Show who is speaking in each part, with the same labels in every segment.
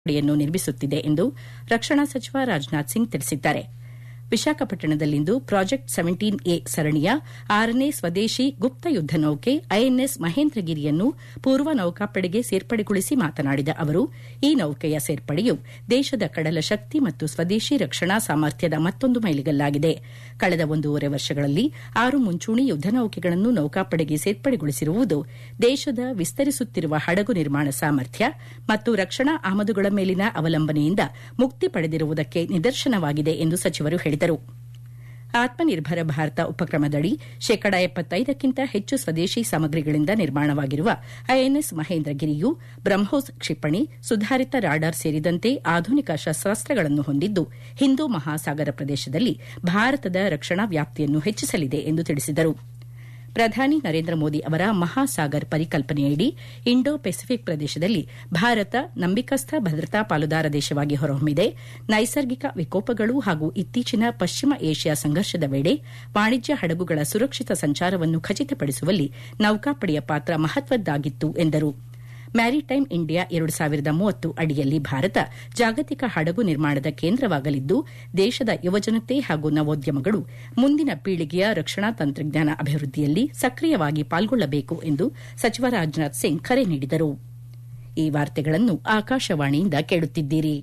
Speaker 1: ಯನ್ನು ನಿರ್ಮಿಸುತ್ತಿದೆ ಎಂದು ರಕ್ಷಣಾ ಸಚಿವ ರಾಜನಾಥ್ ಸಿಂಗ್ ತಿಳಿಸಿದ್ದಾರೆ ವಿಶಾಖಪಟ್ಟಣದಲ್ಲಿಂದು ಪ್ರಾಜೆಕ್ಟ್ ಸೆವೆಂಟೀನ್ ಎ ಸರಣಿಯ ಆರನೇ ಸ್ವದೇಶಿ ಗುಪ್ತ ಯುದ್ದ ನೌಕೆ ಐಎನ್ಎಸ್ ಮಹೇಂದ್ರಗಿರಿಯನ್ನು ಪೂರ್ವ ನೌಕಾಪಡೆಗೆ ಸೇರ್ಪಡೆಗೊಳಿಸಿ ಮಾತನಾಡಿದ ಅವರು ಈ ನೌಕೆಯ ಸೇರ್ಪಡೆಯು ದೇಶದ ಕಡಲ ಶಕ್ತಿ ಮತ್ತು ಸ್ವದೇಶಿ ರಕ್ಷಣಾ ಸಾಮರ್ಥ್ಯದ ಮತ್ತೊಂದು ಮೈಲಿಗಲ್ಲಾಗಿದೆ ಕಳೆದ ಒಂದೂವರೆ ವರ್ಷಗಳಲ್ಲಿ ಆರು ಮುಂಚೂಣಿ ಯುದ್ದ ನೌಕೆಗಳನ್ನು ನೌಕಾಪಡೆಗೆ ಸೇರ್ಪಡೆಗೊಳಿಸಿರುವುದು ದೇಶದ ವಿಸ್ತರಿಸುತ್ತಿರುವ ಹಡಗು ನಿರ್ಮಾಣ ಸಾಮರ್ಥ್ಯ ಮತ್ತು ರಕ್ಷಣಾ ಆಮದುಗಳ ಮೇಲಿನ ಅವಲಂಬನೆಯಿಂದ ಮುಕ್ತಿ ಪಡೆದಿರುವುದಕ್ಕೆ ನಿದರ್ಶನವಾಗಿದೆ ಎಂದು ಸಚಿವರು ಹೇಳಿದರು ಆತ್ಮನಿರ್ಭರ ಭಾರತ ಉಪಕ್ರಮದಡಿ ಶೇಕಡ ಎಪ್ಪತ್ತೈದಕ್ಕಿಂತ ಹೆಚ್ಚು ಸ್ವದೇಶಿ ಸಾಮಗ್ರಿಗಳಿಂದ ನಿರ್ಮಾಣವಾಗಿರುವ ಐಎನ್ಎಸ್ ಮಹೇಂದ್ರಗಿರಿಯು ಬ್ರಹ್ಮೋಸ್ ಕ್ಷಿಪಣಿ ಸುಧಾರಿತ ರಾಡಾರ್ ಸೇರಿದಂತೆ ಆಧುನಿಕ ಶಸ್ತಾಸ್ತ್ರಗಳನ್ನು ಹೊಂದಿದ್ದು ಹಿಂದೂ ಮಹಾಸಾಗರ ಪ್ರದೇಶದಲ್ಲಿ ಭಾರತದ ರಕ್ಷಣಾ ವ್ಯಾಪ್ತಿಯನ್ನು ಹೆಚ್ಚಿಸಲಿದೆ ಎಂದು ತಿಳಿಸಿದರು ಪ್ರಧಾನಿ ನರೇಂದ್ರ ಮೋದಿ ಅವರ ಮಹಾಸಾಗರ್ ಪರಿಕಲ್ಪನೆಯಡಿ ಇಂಡೋ ಪೆಸಿಫಿಕ್ ಪ್ರದೇಶದಲ್ಲಿ ಭಾರತ ನಂಬಿಕಸ್ಥ ಭದ್ರತಾ ಪಾಲುದಾರ ದೇಶವಾಗಿ ಹೊರಹೊಮ್ಮಿದೆ ನೈಸರ್ಗಿಕ ವಿಕೋಪಗಳು ಹಾಗೂ ಇತ್ತೀಚಿನ ಪಶ್ಚಿಮ ಏಷ್ಯಾ ಸಂಘರ್ಷದ ವೇಳೆ ವಾಣಿಜ್ಯ ಹಡಗುಗಳ ಸುರಕ್ಷಿತ ಸಂಚಾರವನ್ನು ಖಚಿತಪಡಿಸುವಲ್ಲಿ ನೌಕಾಪಡೆಯ ಪಾತ್ರ ಮಹತ್ವದ್ದಾಗಿತ್ತು ಎಂದರು ಮ್ಯಾರಿಟೈಮ್ ಇಂಡಿಯಾ ಎರಡು ಸಾವಿರದ ಮೂವತ್ತು ಅಡಿಯಲ್ಲಿ ಭಾರತ ಜಾಗತಿಕ ಹಡಗು ನಿರ್ಮಾಣದ ಕೇಂದ್ರವಾಗಲಿದ್ದು ದೇಶದ ಯುವಜನತೆ ಹಾಗೂ ನವೋದ್ಯಮಗಳು ಮುಂದಿನ ಪೀಳಿಗೆಯ ರಕ್ಷಣಾ ತಂತ್ರಜ್ಞಾನ ಅಭಿವೃದ್ಧಿಯಲ್ಲಿ ಸಕ್ರಿಯವಾಗಿ ಪಾಲ್ಗೊಳ್ಳಬೇಕು ಎಂದು ಸಚಿವ ರಾಜನಾಥ್ ಸಿಂಗ್ ಕರೆ ನೀಡಿದರು ಈ ವಾರ್ತೆಗಳನ್ನು ಆಕಾಶವಾಣಿಯಿಂದ ಕೇಳುತ್ತಿದ್ದೀರಿ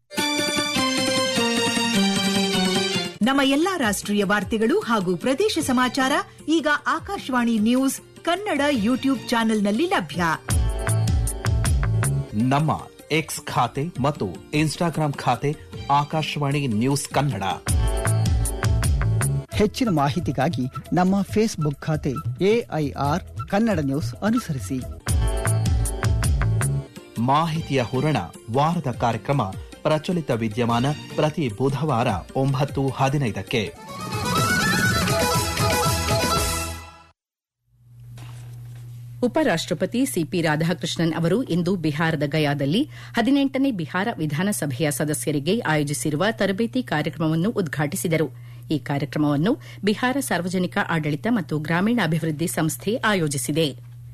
Speaker 2: ನಮ್ಮ ಎಲ್ಲಾ ರಾಷ್ಟ್ರೀಯ ವಾರ್ತೆಗಳು ಹಾಗೂ ಪ್ರದೇಶ ಸಮಾಚಾರ ಈಗ ಆಕಾಶವಾಣಿ ನ್ಯೂಸ್ ಕನ್ನಡ ಯೂಟ್ಯೂಬ್ ಚಾನೆಲ್ನಲ್ಲಿ ಲಭ್ಯ
Speaker 3: ನಮ್ಮ ಎಕ್ಸ್ ಖಾತೆ ಮತ್ತು ಇನ್ಸ್ಟಾಗ್ರಾಂ ಖಾತೆ ಆಕಾಶವಾಣಿ ನ್ಯೂಸ್ ಕನ್ನಡ
Speaker 4: ಹೆಚ್ಚಿನ ಮಾಹಿತಿಗಾಗಿ ನಮ್ಮ ಫೇಸ್ಬುಕ್ ಖಾತೆ ಎಐಆರ್ ಕನ್ನಡ ನ್ಯೂಸ್ ಅನುಸರಿಸಿ
Speaker 3: ಮಾಹಿತಿಯ ಹೂರಣ ವಾರದ ಕಾರ್ಯಕ್ರಮ ಪ್ರಚಲಿತ ವಿದ್ಯಮಾನ ಪ್ರತಿ ಬುಧವಾರ ಒಂಬತ್ತು ಹದಿನೈದಕ್ಕೆ
Speaker 1: ಉಪರಾಷ್ಟಪತಿ ಸಿಪಿ ರಾಧಾಕೃಷ್ಣನ್ ಅವರು ಇಂದು ಬಿಹಾರದ ಗಯಾದಲ್ಲಿ ಹದಿನೆಂಟನೇ ಬಿಹಾರ ವಿಧಾನಸಭೆಯ ಸದಸ್ಯರಿಗೆ ಆಯೋಜಿಸಿರುವ ತರಬೇತಿ ಕಾರ್ಯಕ್ರಮವನ್ನು ಉದ್ಘಾಟಿಸಿದರು ಈ ಕಾರ್ಯಕ್ರಮವನ್ನು ಬಿಹಾರ ಸಾರ್ವಜನಿಕ ಆಡಳಿತ ಮತ್ತು ಗ್ರಾಮೀಣಾಭಿವೃದ್ಧಿ ಸಂಸ್ಥೆ ಆಯೋಜಿಸಿದೆ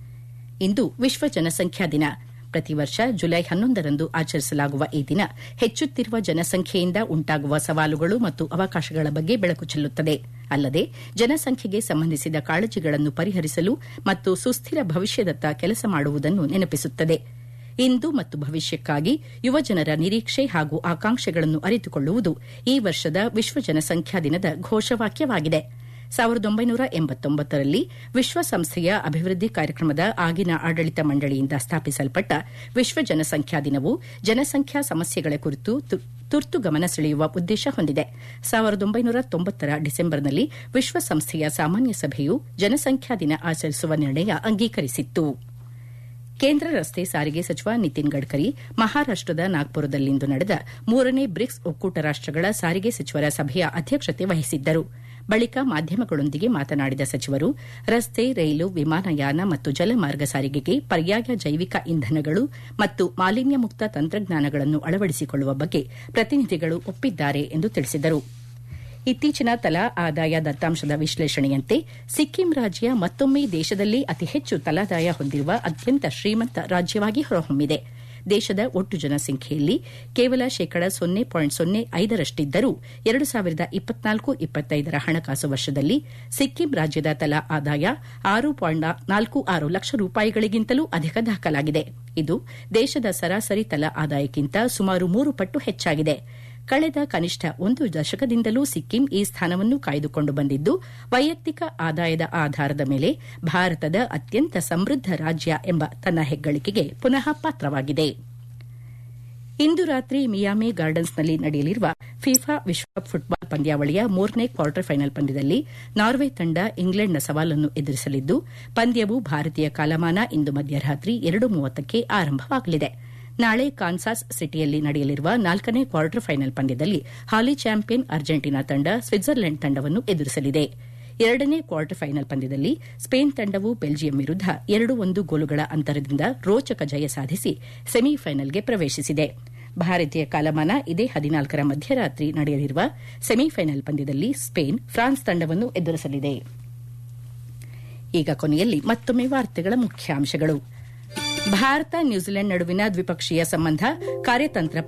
Speaker 1: ಇಂದು ವಿಶ್ವ ಜನಸಂಖ್ಯಾ ದಿನ ಪ್ರತಿ ವರ್ಷ ಜುಲೈ ಹನ್ನೊಂದರಂದು ಆಚರಿಸಲಾಗುವ ಈ ದಿನ ಹೆಚ್ಚುತ್ತಿರುವ ಜನಸಂಖ್ಯೆಯಿಂದ ಉಂಟಾಗುವ ಸವಾಲುಗಳು ಮತ್ತು ಅವಕಾಶಗಳ ಬಗ್ಗೆ ಬೆಳಕು ಚೆಲ್ಲುತ್ತದೆ ಅಲ್ಲದೆ ಜನಸಂಖ್ಯೆಗೆ ಸಂಬಂಧಿಸಿದ ಕಾಳಜಿಗಳನ್ನು ಪರಿಹರಿಸಲು ಮತ್ತು ಸುಸ್ಥಿರ ಭವಿಷ್ಯದತ್ತ ಕೆಲಸ ಮಾಡುವುದನ್ನು ನೆನಪಿಸುತ್ತದೆ ಇಂದು ಮತ್ತು ಭವಿಷ್ಯಕ್ಕಾಗಿ ಯುವಜನರ ನಿರೀಕ್ಷೆ ಹಾಗೂ ಆಕಾಂಕ್ಷೆಗಳನ್ನು ಅರಿತುಕೊಳ್ಳುವುದು ಈ ವರ್ಷದ ವಿಶ್ವ ಜನಸಂಖ್ಯಾ ದಿನದ ಘೋಷವಾಕ್ಯವಾಗಿದೆ ಸಾವಿರದ ಒಂಬೈನೂರ ಎಂಬತ್ತೊಂಬತ್ತರಲ್ಲಿ ವಿಶ್ವಸಂಸ್ಥೆಯ ಅಭಿವೃದ್ಧಿ ಕಾರ್ಯಕ್ರಮದ ಆಗಿನ ಆಡಳಿತ ಮಂಡಳಿಯಿಂದ ಸ್ಥಾಪಿಸಲ್ಪಟ್ಟ ವಿಶ್ವ ಜನಸಂಖ್ಯಾ ದಿನವು ಜನಸಂಖ್ಯಾ ಸಮಸ್ಯೆಗಳ ಕುರಿತು ತುರ್ತು ಗಮನ ಸೆಳೆಯುವ ಉದ್ದೇಶ ಹೊಂದಿದೆ ಸಾವಿರದ ಒಂಬೈನೂರ ತೊಂಬತ್ತರ ಡಿಸೆಂಬರ್ನಲ್ಲಿ ವಿಶ್ವಸಂಸ್ಥೆಯ ಸಾಮಾನ್ಯ ಸಭೆಯು ಜನಸಂಖ್ಯಾ ದಿನ ಆಚರಿಸುವ ನಿರ್ಣಯ ಅಂಗೀಕರಿಸಿತ್ತು ಕೇಂದ್ರ ರಸ್ತೆ ಸಾರಿಗೆ ಸಚಿವ ನಿತಿನ್ ಗಡ್ಕರಿ ಮಹಾರಾಷ್ಟದ ನಾಗ್ಪುರದಲ್ಲಿಂದು ನಡೆದ ಮೂರನೇ ಬ್ರಿಕ್ಸ್ ಒಕ್ಕೂಟ ರಾಷ್ಟಗಳ ಸಾರಿಗೆ ಸಚಿವರ ಸಭೆಯ ಅಧ್ಯಕ್ಷತೆ ವಹಿಸಿದ್ದರು ಬಳಿಕ ಮಾಧ್ಯಮಗಳೊಂದಿಗೆ ಮಾತನಾಡಿದ ಸಚಿವರು ರಸ್ತೆ ರೈಲು ವಿಮಾನಯಾನ ಮತ್ತು ಜಲಮಾರ್ಗ ಸಾರಿಗೆಗೆ ಪರ್ಯಾಯ ಜೈವಿಕ ಇಂಧನಗಳು ಮತ್ತು ಮಾಲಿನ್ಯ ಮುಕ್ತ ತಂತ್ರಜ್ಞಾನಗಳನ್ನು ಅಳವಡಿಸಿಕೊಳ್ಳುವ ಬಗ್ಗೆ ಪ್ರತಿನಿಧಿಗಳು ಒಪ್ಪಿದ್ದಾರೆ ಎಂದು ತಿಳಿಸಿದರು ಇತ್ತೀಚಿನ ತಲಾ ಆದಾಯ ದತ್ತಾಂಶದ ವಿಶ್ಲೇಷಣೆಯಂತೆ ಸಿಕ್ಕಿಂ ರಾಜ್ಯ ಮತ್ತೊಮ್ಮೆ ದೇಶದಲ್ಲಿ ಅತಿ ಹೆಚ್ಚು ತಲಾದಾಯ ಹೊಂದಿರುವ ಅತ್ಯಂತ ಶ್ರೀಮಂತ ರಾಜ್ಯವಾಗಿ ಹೊರಹೊಮ್ಮಿದೆ ದೇಶದ ಒಟ್ಟು ಜನಸಂಖ್ಯೆಯಲ್ಲಿ ಕೇವಲ ಶೇಕಡ ಸೊನ್ನೆ ಪಾಯಿಂಟ್ ಸೊನ್ನೆ ಐದರಷ್ಟಿದ್ದರೂ ಎರಡು ಸಾವಿರದ ಇಪ್ಪತ್ನಾಲ್ಕು ಇಪ್ಪತ್ತೈದರ ಹಣಕಾಸು ವರ್ಷದಲ್ಲಿ ಸಿಕ್ಕಿಂ ರಾಜ್ಯದ ತಲಾ ಆದಾಯ ಆರು ಪಾಯಿಂಟ್ ನಾಲ್ಕು ಆರು ಲಕ್ಷ ರೂಪಾಯಿಗಳಿಗಿಂತಲೂ ಅಧಿಕ ದಾಖಲಾಗಿದೆ ಇದು ದೇಶದ ಸರಾಸರಿ ತಲಾ ಆದಾಯಕ್ಕಿಂತ ಸುಮಾರು ಮೂರು ಪಟ್ಟು ಹೆಚ್ಚಾಗಿದೆ ಕಳೆದ ಕನಿಷ್ಠ ಒಂದು ದಶಕದಿಂದಲೂ ಸಿಕ್ಕಿಂ ಈ ಸ್ಥಾನವನ್ನು ಕಾಯ್ದುಕೊಂಡು ಬಂದಿದ್ದು ವೈಯಕ್ತಿಕ ಆದಾಯದ ಆಧಾರದ ಮೇಲೆ ಭಾರತದ ಅತ್ಯಂತ ಸಮೃದ್ಧ ರಾಜ್ಯ ಎಂಬ ತನ್ನ ಹೆಗ್ಗಳಿಕೆಗೆ ಪುನಃ ಪಾತ್ರವಾಗಿದೆ ಇಂದು ರಾತ್ರಿ ಮಿಯಾಮಿ ಗಾರ್ಡನ್ಸ್ನಲ್ಲಿ ನಡೆಯಲಿರುವ ಫಿಫಾ ವಿಶ್ವಕಪ್ ಫುಟ್ಬಾಲ್ ಪಂದ್ಯಾವಳಿಯ ಮೂರನೇ ಕ್ವಾರ್ಟರ್ ಫೈನಲ್ ಪಂದ್ಯದಲ್ಲಿ ನಾರ್ವೆ ತಂಡ ಇಂಗ್ಲೆಂಡ್ನ ಸವಾಲನ್ನು ಎದುರಿಸಲಿದ್ದು ಪಂದ್ಯವು ಭಾರತೀಯ ಕಾಲಮಾನ ಇಂದು ಮಧ್ಯರಾತ್ರಿ ಎರಡು ಮೂವತ್ತಕ್ಕೆ ಆರಂಭವಾಗಲಿದೆ ನಾಳೆ ಕಾನ್ಸಾಸ್ ಸಿಟಿಯಲ್ಲಿ ನಡೆಯಲಿರುವ ನಾಲ್ಕನೇ ಕ್ವಾರ್ಟರ್ ಫೈನಲ್ ಪಂದ್ಯದಲ್ಲಿ ಹಾಲಿ ಚಾಂಪಿಯನ್ ಅರ್ಜೆಂಟೀನಾ ತಂಡ ಸ್ವಿಟ್ಜರ್ಲೆಂಡ್ ತಂಡವನ್ನು ಎದುರಿಸಲಿದೆ ಎರಡನೇ ಕ್ವಾರ್ಟರ್ ಫೈನಲ್ ಪಂದ್ಯದಲ್ಲಿ ಸ್ಪೇನ್ ತಂಡವು ಬೆಲ್ಜಿಯಂ ವಿರುದ್ಧ ಎರಡು ಒಂದು ಗೋಲುಗಳ ಅಂತರದಿಂದ ರೋಚಕ ಜಯ ಸಾಧಿಸಿ ಸೆಮಿಫೈನಲ್ಗೆ ಪ್ರವೇಶಿಸಿದೆ ಭಾರತೀಯ ಕಾಲಮಾನ ಇದೇ ಹದಿನಾಲ್ಕರ ಮಧ್ಯರಾತ್ರಿ ನಡೆಯಲಿರುವ ಸೆಮಿಫೈನಲ್ ಪಂದ್ಯದಲ್ಲಿ ಸ್ಪೇನ್ ಫ್ರಾನ್ಸ್ ತಂಡವನ್ನು ಎದುರಿಸಲಿದೆ ಈಗ ಕೊನೆಯಲ್ಲಿ ಮತ್ತೊಮ್ಮೆ ವಾರ್ತೆಗಳ ಮುಖ್ಯಾಂಶಗಳು ಭಾರತ ನ್ಯೂಜಿಲೆಂಡ್ ನಡುವಿನ ದ್ವಿಪಕ್ಷೀಯ ಸಂಬಂಧ ಕಾರ್ಯತಂತ್ರ